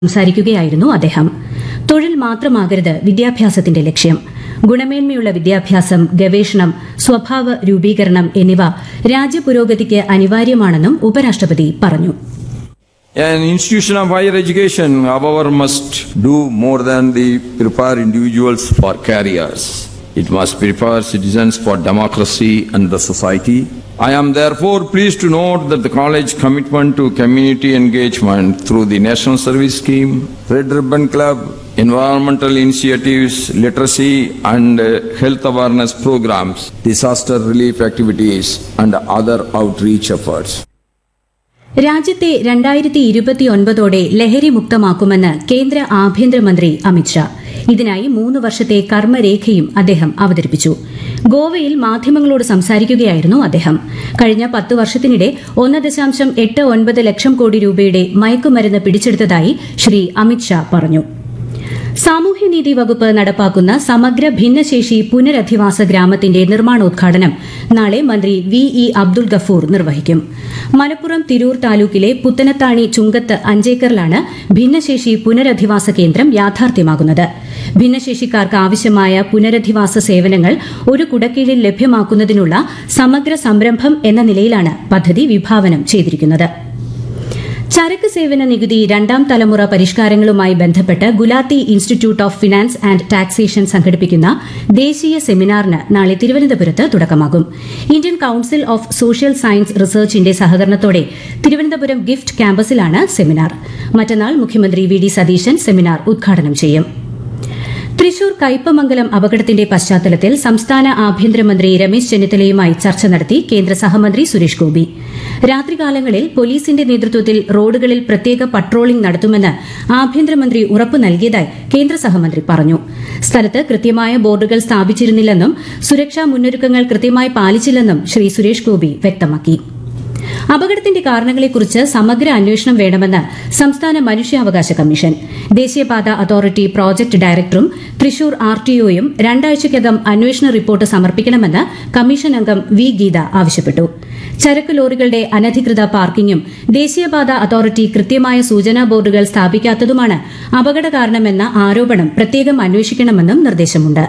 സംസാരിക്കുകയായിരുന്നു അദ്ദേഹം തൊഴിൽ മാത്രമാകരുത് വിദ്യാഭ്യാസത്തിന്റെ ലക്ഷ്യം ഗുണമേന്മയുള്ള വിദ്യാഭ്യാസം ഗവേഷണം സ്വഭാവ രൂപീകരണം എന്നിവ രാജ്യപുരോഗതിക്ക് അനിവാര്യമാണെന്നും ഉപരാഷ്ട്രപതി പറഞ്ഞു An institution of higher education, however, must do more than the prepare individuals for careers. It must prepare citizens for democracy and the society. I am therefore pleased to note that the college commitment to community engagement through the National Service Scheme, Red Ribbon Club, environmental initiatives, literacy and uh, health awareness programs, disaster relief activities and other outreach efforts. രാജ്യത്തെ രണ്ടായിരത്തി ഇരുപത്തിയൊൻപതോടെ ലഹരി മുക്തമാക്കുമെന്ന് കേന്ദ്ര ആഭ്യന്തരമന്ത്രി അമിത്ഷാ ഇതിനായി മൂന്ന് വർഷത്തെ കർമ്മരേഖയും അദ്ദേഹം അവതരിപ്പിച്ചു ഗോവയിൽ മാധ്യമങ്ങളോട് സംസാരിക്കുകയായിരുന്നു അദ്ദേഹം കഴിഞ്ഞ പത്ത് വർഷത്തിനിടെ ഒന്ന് ദശാംശം എട്ട് ഒൻപത് ലക്ഷം കോടി രൂപയുടെ മയക്കുമരുന്ന് പിടിച്ചെടുത്തതായി ശ്രീ അമിത്ഷാ പറഞ്ഞു സാമൂഹ്യനീതി വകുപ്പ് നടപ്പാക്കുന്ന സമഗ്ര ഭിന്നശേഷി പുനരധിവാസ ഗ്രാമത്തിന്റെ നിർമ്മാണോദ്ഘാടനം നാളെ മന്ത്രി വി ഇ അബ്ദുൾ ഗഫൂർ നിർവഹിക്കും മലപ്പുറം തിരൂർ താലൂക്കിലെ പുത്തനത്താണി ചുങ്കത്ത് അഞ്ചേക്കറിലാണ് ഭിന്നശേഷി പുനരധിവാസ കേന്ദ്രം യാഥാർത്ഥ്യമാകുന്നത് ഭിന്നശേഷിക്കാർക്ക് ആവശ്യമായ പുനരധിവാസ സേവനങ്ങൾ ഒരു കുടക്കീഴിൽ ലഭ്യമാക്കുന്നതിനുള്ള സമഗ്ര സംരംഭം എന്ന നിലയിലാണ് പദ്ധതി വിഭാവനം ചെയ്തിരിക്കുന്നത് ചരക്ക് സേവന നികുതി രണ്ടാം തലമുറ പരിഷ്കാരങ്ങളുമായി ബന്ധപ്പെട്ട് Gulati institute of finance and taxation സംഘടിപ്പിക്കുന്ന ദേശീയ സെമിനാറിന് നാളെ തിരുവനന്തപുരത്ത് തുടക്കമാകും Indian council of social science റിസർച്ചിന്റെ സഹകരണത്തോടെ തിരുവനന്തപുരം ഗിഫ്റ്റ് ക്യാമ്പസിലാണ് സെമിനാർ മറ്റന്നാൾ മുഖ്യമന്ത്രി വി ഡി സതീശൻ സെമിനാർ ഉദ്ഘാടനം ചെയ്യും തൃശൂർ കയ്പമംഗലം അപകടത്തിന്റെ പശ്ചാത്തലത്തിൽ സംസ്ഥാന ആഭ്യന്തരമന്ത്രി രമേശ് ചെന്നിത്തലയുമായി ചർച്ച നടത്തി കേന്ദ്ര സഹമന്ത്രി സുരേഷ് ഗോപി രാത്രികാലങ്ങളിൽ പോലീസിന്റെ നേതൃത്വത്തിൽ റോഡുകളിൽ പ്രത്യേക പട്രോളിംഗ് നടത്തുമെന്ന് ആഭ്യന്തരമന്ത്രി ഉറപ്പു നൽകിയതായി കേന്ദ്ര സഹമന്ത്രി പറഞ്ഞു സ്ഥലത്ത് കൃത്യമായ ബോർഡുകൾ സ്ഥാപിച്ചിരുന്നില്ലെന്നും സുരക്ഷാ മുന്നൊരുക്കങ്ങൾ കൃത്യമായി പാലിച്ചില്ലെന്നും ശ്രീ സുരേഷ് ഗോപി വ്യക്തമാക്കി അപകടത്തിന്റെ കാരണങ്ങളെക്കുറിച്ച് സമഗ്ര അന്വേഷണം വേണമെന്ന് സംസ്ഥാന മനുഷ്യാവകാശ കമ്മീഷൻ ദേശീയപാത അതോറിറ്റി പ്രോജക്ട് ഡയറക്ടറും തൃശൂർ ആർടിഒയും രണ്ടാഴ്ചയ്ക്കകം അന്വേഷണ റിപ്പോർട്ട് സമർപ്പിക്കണമെന്ന് കമ്മീഷൻ അംഗം വി ഗീത ആവശ്യപ്പെട്ടു ചരക്ക് ലോറികളുടെ അനധികൃത പാർക്കിംഗും ദേശീയപാത അതോറിറ്റി കൃത്യമായ സൂചനാ ബോർഡുകൾ സ്ഥാപിക്കാത്തതുമാണ് അപകട കാരണമെന്ന ആരോപണം പ്രത്യേകം അന്വേഷിക്കണമെന്നും നിർദ്ദേശമുണ്ട്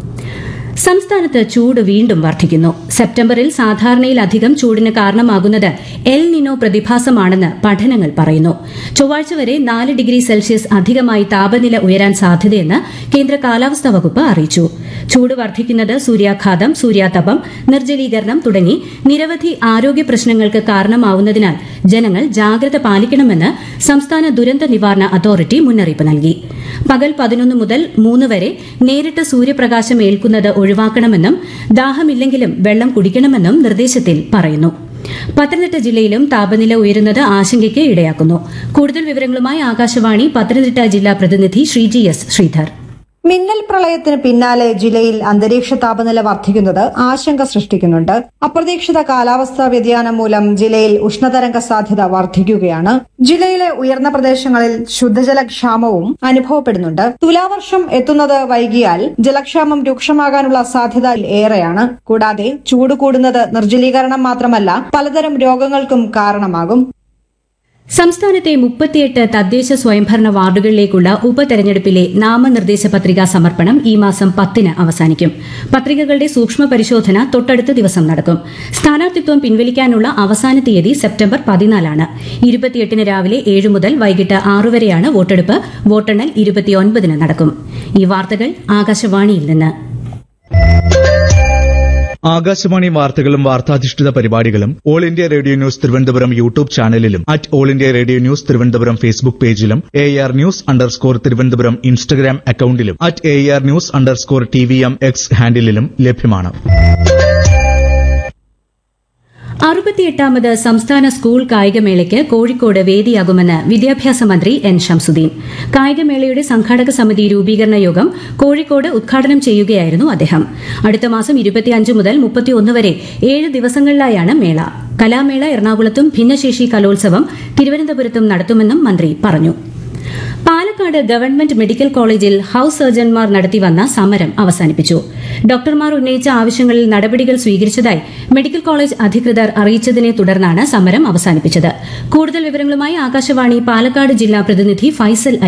സംസ്ഥാനത്ത് ചൂട് വീണ്ടും വർദ്ധിക്കുന്നു സെപ്റ്റംബറിൽ സാധാരണയിലധികം ചൂടിന് കാരണമാകുന്നത് എൽ നിനോ പ്രതിഭാസമാണെന്ന് പഠനങ്ങൾ പറയുന്നു ചൊവ്വാഴ്ച വരെ നാല് ഡിഗ്രി സെൽഷ്യസ് അധികമായി താപനില ഉയരാൻ സാധ്യതയെന്ന് കേന്ദ്ര കാലാവസ്ഥാ വകുപ്പ് അറിയിച്ചു ചൂട് വർദ്ധിക്കുന്നത് സൂര്യാഘാതം സൂര്യാതപം നിർജ്ജലീകരണം തുടങ്ങി നിരവധി ആരോഗ്യ പ്രശ്നങ്ങൾക്ക് കാരണമാവുന്നതിനാൽ ജനങ്ങൾ ജാഗ്രത പാലിക്കണമെന്ന് സംസ്ഥാന ദുരന്ത നിവാരണ അതോറിറ്റി മുന്നറിയിപ്പ് നൽകി പകൽ പതിനൊന്ന് മുതൽ മൂന്ന് വരെ നേരിട്ട് സൂര്യപ്രകാശം ഏൽക്കുന്നത് ഒഴിവാക്കണമെന്നും ദാഹമില്ലെങ്കിലും വെള്ളം കുടിക്കണമെന്നും നിർദ്ദേശത്തിൽ പറയുന്നു പത്തനംതിട്ട ജില്ലയിലും താപനില ഉയരുന്നത് ആശങ്കയ്ക്ക് ഇടയാക്കുന്നു കൂടുതൽ വിവരങ്ങളുമായി ആകാശവാണി പത്തനംതിട്ട ജില്ലാ പ്രതിനിധി ശ്രീജി എസ് ശ്രീധർ മിന്നൽ പ്രളയത്തിന് പിന്നാലെ ജില്ലയിൽ അന്തരീക്ഷ താപനില വർദ്ധിക്കുന്നത് ആശങ്ക സൃഷ്ടിക്കുന്നുണ്ട് അപ്രതീക്ഷിത കാലാവസ്ഥാ വ്യതിയാനം മൂലം ജില്ലയിൽ ഉഷ്ണതരംഗ സാധ്യത വർദ്ധിക്കുകയാണ് ജില്ലയിലെ ഉയർന്ന പ്രദേശങ്ങളിൽ ശുദ്ധജല ക്ഷാമവും അനുഭവപ്പെടുന്നുണ്ട് തുലാവർഷം എത്തുന്നത് വൈകിയാൽ ജലക്ഷാമം രൂക്ഷമാകാനുള്ള സാധ്യത ഏറെയാണ് കൂടാതെ ചൂട് കൂടുന്നത് നിർജ്ജലീകരണം മാത്രമല്ല പലതരം രോഗങ്ങൾക്കും കാരണമാകും സംസ്ഥാനത്തെ മുപ്പത്തിയെട്ട് തദ്ദേശ സ്വയംഭരണ വാർഡുകളിലേക്കുള്ള ഉപതെരഞ്ഞെടുപ്പിലെ നാമനിർദ്ദേശ പത്രികാ സമർപ്പണം ഈ മാസം പത്തിന് അവസാനിക്കും പത്രികകളുടെ സൂക്ഷ്മ പരിശോധന തൊട്ടടുത്ത ദിവസം നടക്കും സ്ഥാനാർത്ഥിത്വം പിൻവലിക്കാനുള്ള അവസാന തീയതി സെപ്റ്റംബർ പതിനാലാണ് ഇരുപത്തിയെട്ടിന് രാവിലെ ഏഴ് മുതൽ വൈകിട്ട് ആറു വരെയാണ് വോട്ടെടുപ്പ് വോട്ടെണ്ണൽ ഇരുപത്തിയൊൻപതിന് നടക്കും ഈ വാർത്തകൾ ആകാശവാണിയിൽ നിന്ന് ആകാശവാണി വാർത്തകളും വാർത്താധിഷ്ഠിത പരിപാടികളും all India radio news Thiruvananthapuram YouTube ചാനലിലും at all India radio news Thiruvananthapuram Facebook പേജിലും A R news underscore Thiruvananthapuram Instagram അക്കൌണ്ടിലും at A R news underscore T V M X ഹാൻഡിലും ലഭ്യമാണ് അറുപത്തിയെട്ടാമത് സംസ്ഥാന സ്കൂൾ കായികമേളയ്ക്ക് കോഴിക്കോട് വേദിയാകുമെന്ന് വിദ്യാഭ്യാസ മന്ത്രി എൻ ഷംസുദ്ദീൻ കായികമേളയുടെ സംഘാടക സമിതി രൂപീകരണ യോഗം കോഴിക്കോട് ഉദ്ഘാടനം ചെയ്യുകയായിരുന്നു അദ്ദേഹം അടുത്ത മാസം ഇരുപത്തിയഞ്ച് മുതൽ മുപ്പത്തിയൊന്ന് വരെ ഏഴ് ദിവസങ്ങളിലായാണ് മേള കലാമേള എറണാകുളത്തും ഭിന്നശേഷി കലോത്സവം തിരുവനന്തപുരത്തും നടത്തുമെന്നും മന്ത്രി പറഞ്ഞു പാലക്കാട് ഗവൺമെന്റ് മെഡിക്കൽ കോളേജിൽ ഹൌസ് സർജൻമാർ നടത്തിവന്ന സമരം അവസാനിപ്പിച്ചു ഡോക്ടർമാർ ഉന്നയിച്ച ആവശ്യങ്ങളിൽ നടപടികൾ സ്വീകരിച്ചതായി മെഡിക്കൽ കോളേജ് അധികൃതർ അറിയിച്ചതിനെ തുടർന്നാണ് സമരം അവസാനിപ്പിച്ചത് കൂടുതൽ വിവരങ്ങളുമായി ആകാശവാണി പാലക്കാട് ജില്ലാ പ്രതിനിധി ഫൈസൽ